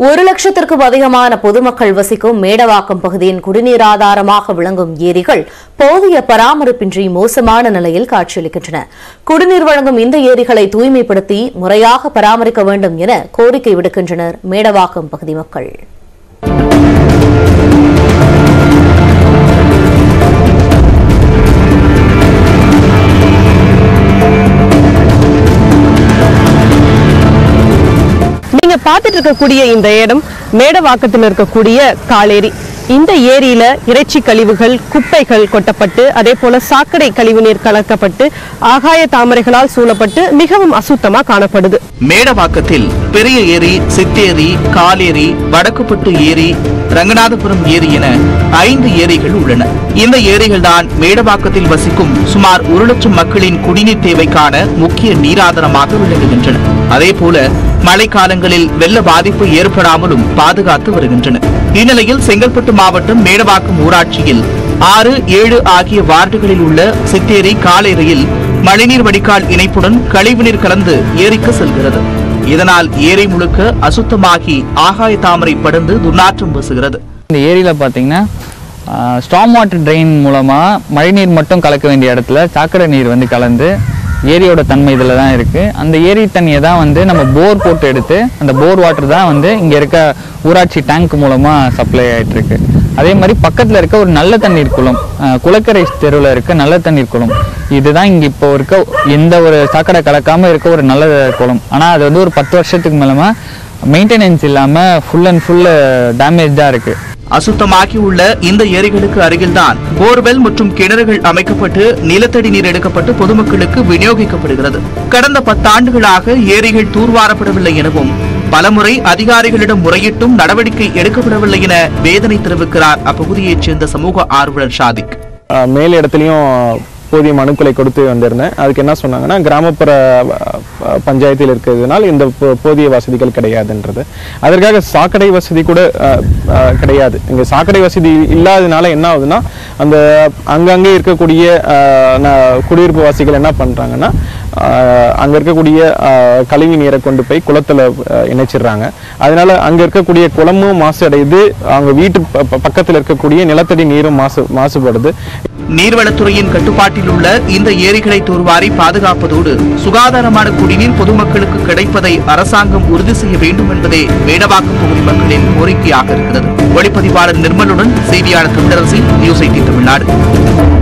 ஒரு லட்சத்திற்கும் அதிகமான பொதுமக்கள் வசிக்கும் மேடவாக்கம் பகுதியின் குடிநீர் ஆதாரமாக விளங்கும் ஏரிகள் போதிய பராமரிப்பின்றி மோசமான நிலையில் காட்சியளிக்கின்றன குடிநீர் வழங்கும் இந்த ஏரிகளை தூய்மைப்படுத்தி முறையாக பராமரிக்க வேண்டும் என கோரிக்கை விடுக்கின்றனர் மேடவாக்கம் பகுதி மக்கள் நீங்க பார்த்துட்டு இருக்கக்கூடிய இந்த இடம் மேடவாக்கத்தில் இருக்கக்கூடிய காலேரி இந்த ஏரியில இறைச்சி கழிவுகள் குப்பைகள் கொட்டப்பட்டு அதே போல சாக்கடை கழிவுநீர் கலக்கப்பட்டு ஆகாய தாமரைகளால் சூழப்பட்டு மிகவும் அசுத்தமா காணப்படுது மேடவாக்கத்தில் பெரிய ஏரி சித்தேரி காலேரி வடக்குப்பட்டு ஏரி ரங்கநாதபுரம் ஏரி என ஐந்து ஏரிகள் உள்ளன இந்த ஏரிகள் தான் மேடவாக்கத்தில் வசிக்கும் சுமார் ஒரு லட்சம் மக்களின் குடிநீர் தேவைக்கான முக்கிய நீராதாரமாக விளங்குகின்றன அதேபோல மழைக்காலங்களில் வெள்ள பாதிப்பு ஏற்படாமலும் பாதுகாத்து வருகின்றன இந்நிலையில் செங்கல்பட்டு மாவட்டம் மேடவாக்கம் ஊராட்சியில் ஆறு ஏழு ஆகிய வார்டுகளில் உள்ள சித்தேரி காலேரியில் மழைநீர் வடிகால் இணைப்புடன் கழிவுநீர் கலந்து ஏரிக்கு செல்கிறது இதனால் ஏரி முழுக்க அசுத்தமாகி ஆகாய தாமரை படர்ந்து துர்நாற்றம் வீசுகிறது இந்த ஏரியில் பார்த்தீங்கன்னா ஸ்டாம் வாட்டர் ட்ரெயின் மூலமாக மழைநீர் மட்டும் கலக்க வேண்டிய இடத்துல சாக்கடை நீர் வந்து கலந்து ஏரியோட தன்மை இதில் தான் இருக்குது அந்த ஏரி தண்ணியை தான் வந்து நம்ம போர் போட்டு எடுத்து அந்த போர் வாட்டர் தான் வந்து இங்கே இருக்க ஊராட்சி டேங்க் மூலமாக சப்ளை ஆயிட்டு இருக்கு அதே மாதிரி பக்கத்தில் இருக்க ஒரு நல்ல தண்ணீர் குளம் அஹ், குளக்கரை தெருவில் இருக்க நல்ல தண்ணீர் குளம் இதுதான் இங்கே இப்போ இருக்க எந்த ஒரு சாக்கடை கலக்காமல் இருக்க ஒரு நல்ல குளம் ஆனால் அது வந்து ஒரு பத்து வருஷத்துக்கு மேலமா மெயின்டெனன்ஸ் இல்லாமல் ஃபுல் அண்ட் ஃபுல் டேமேஜாக இருக்குது அசுத்தமாகி உள்ள இந்த ஏரிகளுக்கு அருகில்தான் போர்வெல் மற்றும் கிணறுகள் அமைக்கப்பட்டு நிலத்தடி நீர் எடுக்கப்பட்டு பொதுமக்களுக்கு விநியோகிக்கப்படுகிறது கடந்த பத்தாண்டுகளாக ஏரிகள் தூர்வாரப்படவில்லை எனவும் பலமுறை அதிகாரிகளிடம் முறையிட்டும் நடவடிக்கை எடுக்கப்படவில்லை என வேதனை தெரிவிக்கிறார் அப்பகுதியைச் சேர்ந்த சமூக ஆர்வலர் ஷாதிக் அஹ் மேல் இடத்துலையும் போதிய மனுக்களை கொடுத்து வந்திருந்தேன் அதுக்கு என்ன சொன்னாங்கன்னா கிராமப்புற அஹ், பஞ்சாயத்தில் இருக்கிறதுனால இந்த போ- போதிய வசதிகள் கிடையாதுன்றது அதற்காக சாக்கடை வசதி கூட அஹ், அஹ், கிடையாது இங்கே சாக்கடை வசதி இல்லாதனால என்ன ஆகுதுன்னா அந்த அங்கங்கே இருக்கக்கூடிய அஹ், ந- குடியிருப்பு வாசிகள் என்ன பண்ணுறாங்கன்னா அங்கே இருக்கக்கூடிய அஹ், கழிவு நீரை கொண்டு போய் குளத்தில் இணைச்சிடுறாங்க அதனால அங்கே இருக்கக்கூடிய குளமும் மாசடையுது அவங்க வீட்டு ப- ப- பக்கத்தில் இருக்கக்கூடிய நிலத்தடி நீரும் மாசு மாசுபடுது நீர்வளத்துறையின் கட்டுப்பாட்டில் உள்ள இந்த ஏரிகளை தூர்வாரி பாதுகாப்பதோடு சுகாதாரமான குடிநீர் பொதுமக்களுக்கு கிடைப்பதை அரசாங்கம் உறுதி செய்ய வேண்டும் என்பதே மேடவாக்கம் பகுதி மக்களின் கோரிக்கையாக இருக்கிறது ஒளிப்பதிவாளர் நிர்மலுடன் செய்தியாளர் தமிழரசி நியூஸ் எயிட்டின் தமிழ்நாடு